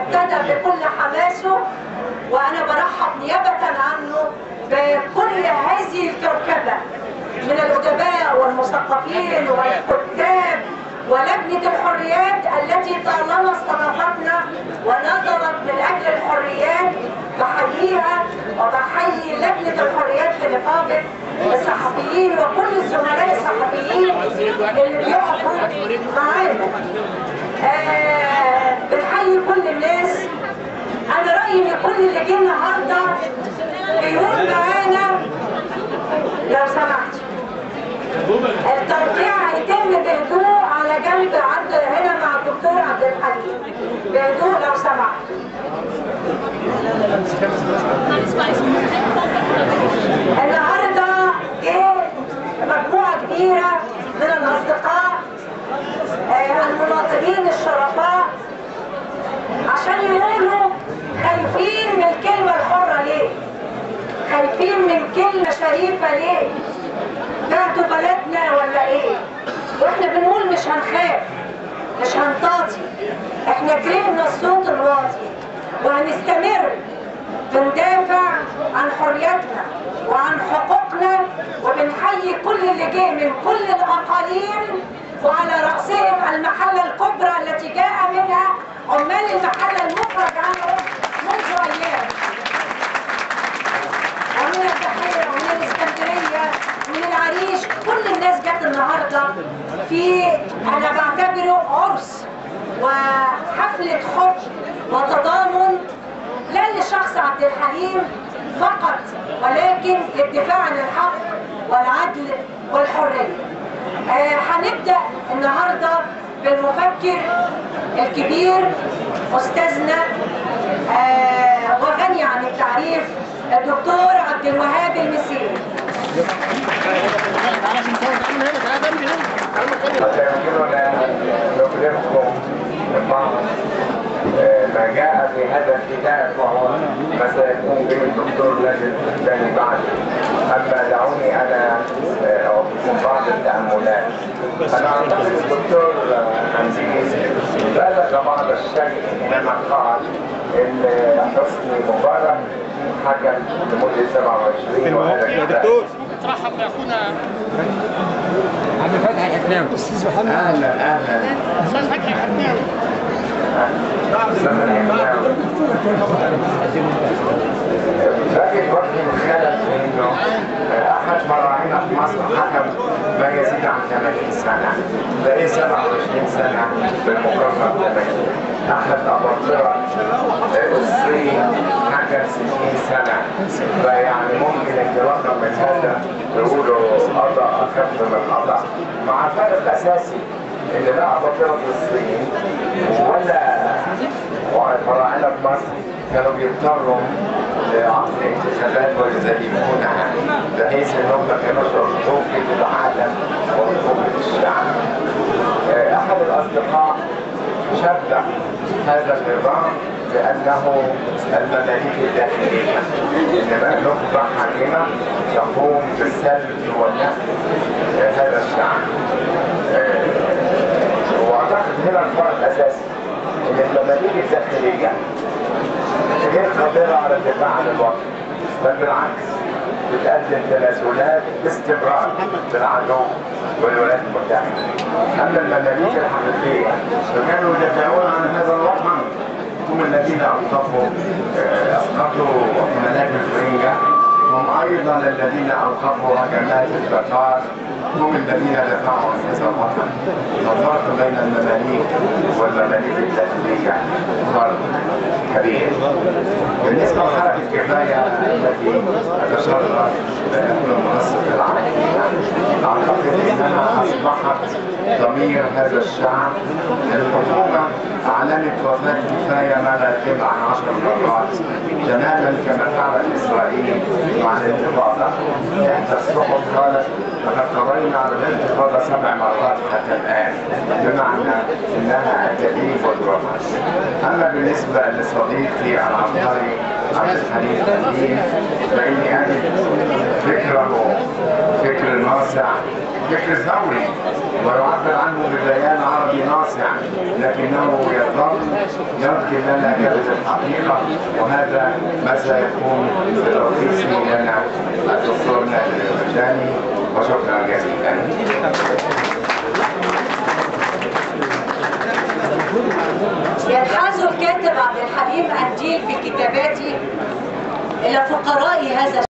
ابتدى بكل حماسه وانا برحب نيابه عنه بكل هذه الكوكبه من الادباء والمثقفين والكتاب ولجنة الحريات التي طالما استضافتنا ونظرت من أجل الحريات بحييها وبحيي لجنة الحريات في نقابة الصحفيين وكل الزملاء الصحفيين اللي بيقفوا معانا. آه بنحيي كل الناس أنا رأيي إن كل اللي جه النهارده بيقول معانا لو سمحت التوقيع هيتم بهدوء على جنب عند هنا مع الدكتور عبد الحليم بهدوء لو سمحت النهارده جه مجموعه كبيره من الاصدقاء آه، المناضلين الشرفاء عشان يقولوا خايفين من الكلمه الحره ليه؟ خايفين من كلمه شريفه ليه؟ بعتوا بلدنا ولا ايه واحنا بنقول مش هنخاف مش هنطاطي احنا كرهنا الصوت الواطي وهنستمر بندافع عن حرياتنا وعن حقوقنا وبنحيي كل اللي جه من كل الاقاليم وعلى راسهم المحله الكبرى التي جاء منها عمال المحله المفرج عنهم منذ ايام ومن البحيره ومن الاسكندريه ومن العريش كل الناس جت النهارده في انا بعتبره عرس وحفله حب وتضامن لا لشخص عبد الحليم فقط ولكن للدفاع عن الحق والعدل والحريه. آه هنبدا النهارده بالمفكر الكبير استاذنا آه وغني عن التعريف الدكتور عبد الوهاب المسيري. وسيمكننا نخبركم ببعض ما جاء في هذا الكتاب وهو ما سيكون به الدكتور نجد الثاني بعد اما دعوني انا اعطيكم بعض التاملات انا اعتقد الدكتور عزيز بلغ بعض الشيء حينما قال ان حسني مبارك حكم لمده 27 وهذا يا كتاب دكتور ترحب باخونا عبد الفتح الحكماوي استاذ محمد اهلا اهلا استاذ فتحي الحكماوي لكن وجه الخلل في انه احد مراعينا في مصر حكم ما يزيد عن 80 سنه بقي 27 سنه بالمقارنه ب 80 احد اباطره الصين حكم 60 سنه فيعني ممكن ان رقم من هذا يقولوا قضى اخف من قضى مع فرق اساسي ان لا اباطره الصين ولا وفراعنه في مصر كانوا بيضطروا لعقد انتخابات ويزيفونها بحيث انهم ما كانوش رفضوكة العالم ورفضوكة الشعب. آه، احد الاصدقاء شبه هذا النظام بانه المماليك الداخليه انما نخبه حاكمه تقوم بالسلب والنفي آه، هذا الشعب. آه، واعتقد هنا الفرق الاساسي ان المماليك الداخليه غير قادره على الدفاع عن الوطن بل بالعكس بتقدم تنازلات باستمرار بالعدو والولايات المتحده اما المماليك الحقيقيه فكانوا يدافعون عن هذا الوطن هم الذين اوقفوا آه، اسقطوا ملاك الفرنجه هم ايضا الذين اوقفوا هجمات التتار هم الذين دفعوا عن هذا الوطن الفرق بين المماليك والمماليك الداخليه فرق كبير بالنسبه لحركه الكفايه التي تشرف بان المنصه العالميه اعتقد انها اصبحت ضمير هذا الشعب الحكومه اعلنت وفاه كفايه ما لا يقل عن عشر مرات تماما كما فعلت اسرائيل مع الانتفاضه احدى الصحف قالت لقد قضينا على الانتفاضه سبع مرات حتى الان بمعنى انها تأليف وتوفى اما بالنسبه لصديقي العبقري عبد الحليم الأمين فاني اجد فكره فكر واسع فكر ثوري ويعبر عنه ببيان عربي ناصع لكنه يظل ينقل لنا كلمة الحقيقة وهذا ما سيكون بتلخيصه لنا الدكتور نادر الورداني وشكرا جزيلا. يلحظ الكاتب عبد الحليم أنديل في كتاباته إلى فقراء هذا